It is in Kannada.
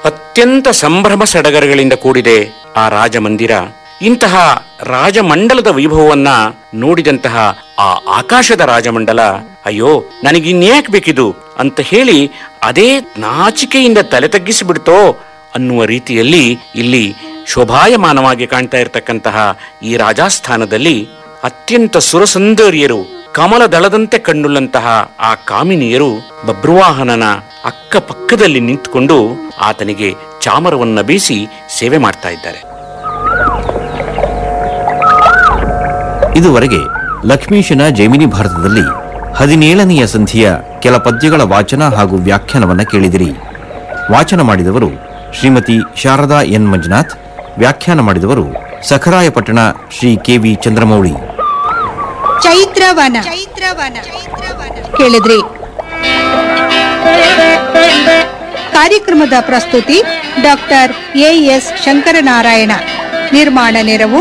ಅತ್ಯಂತ ಸಂಭ್ರಮ ಸಡಗರಗಳಿಂದ ಕೂಡಿದೆ ಆ ರಾಜಮಂದಿರ ಇಂತಹ ರಾಜಮಂಡಲದ ವೈಭವವನ್ನ ನೋಡಿದಂತಹ ಆ ಆಕಾಶದ ರಾಜಮಂಡಲ ಅಯ್ಯೋ ನನಗಿನ್ಯಾಕ್ ಬೇಕಿದು ಅಂತ ಹೇಳಿ ಅದೇ ನಾಚಿಕೆಯಿಂದ ತಲೆ ತಗ್ಗಿಸಿಬಿಡ್ತೋ ಅನ್ನುವ ರೀತಿಯಲ್ಲಿ ಇಲ್ಲಿ ಶೋಭಾಯಮಾನವಾಗಿ ಕಾಣ್ತಾ ಇರತಕ್ಕಂತಹ ಈ ರಾಜಸ್ಥಾನದಲ್ಲಿ ಅತ್ಯಂತ ಸುರಸುಂದರಿಯರು ಕಮಲ ದಳದಂತೆ ಕಣ್ಣುಳ್ಳಂತಹ ಆ ಕಾಮಿನಿಯರು ಬಬ್ರುವಾಹನನ ಅಕ್ಕಪಕ್ಕದಲ್ಲಿ ನಿಂತುಕೊಂಡು ಆತನಿಗೆ ಚಾಮರವನ್ನ ಬೀಸಿ ಸೇವೆ ಮಾಡ್ತಾ ಇದ್ದಾರೆ ಇದುವರೆಗೆ ಲಕ್ಷ್ಮೀಶನ ಜೈಮಿನಿ ಭಾರತದಲ್ಲಿ ಹದಿನೇಳನೆಯ ಸಂಧಿಯ ಕೆಲ ಪದ್ಯಗಳ ವಾಚನ ಹಾಗೂ ವ್ಯಾಖ್ಯಾನವನ್ನ ಕೇಳಿದಿರಿ ವಾಚನ ಮಾಡಿದವರು ಶ್ರೀಮತಿ ಶಾರದಾ ಎನ್ ಮಂಜುನಾಥ್ ವ್ಯಾಖ್ಯಾನ ಮಾಡಿದವರು ಸಖರಾಯಪಟ್ಟಣ ಶ್ರೀ ಕೆವಿ ಚಂದ್ರಮೌಳಿ ಚೈತ್ರವನ ಚೈತ್ರವನ ಕೇಳಿದ್ರಿ ಕಾರ್ಯಕ್ರಮದ ಪ್ರಸ್ತುತಿ ಡಾಕ್ಟರ್ ಎ ಎಸ್ ಶಂಕರನಾರಾಯಣ ನಿರ್ಮಾಣ ನೆರವು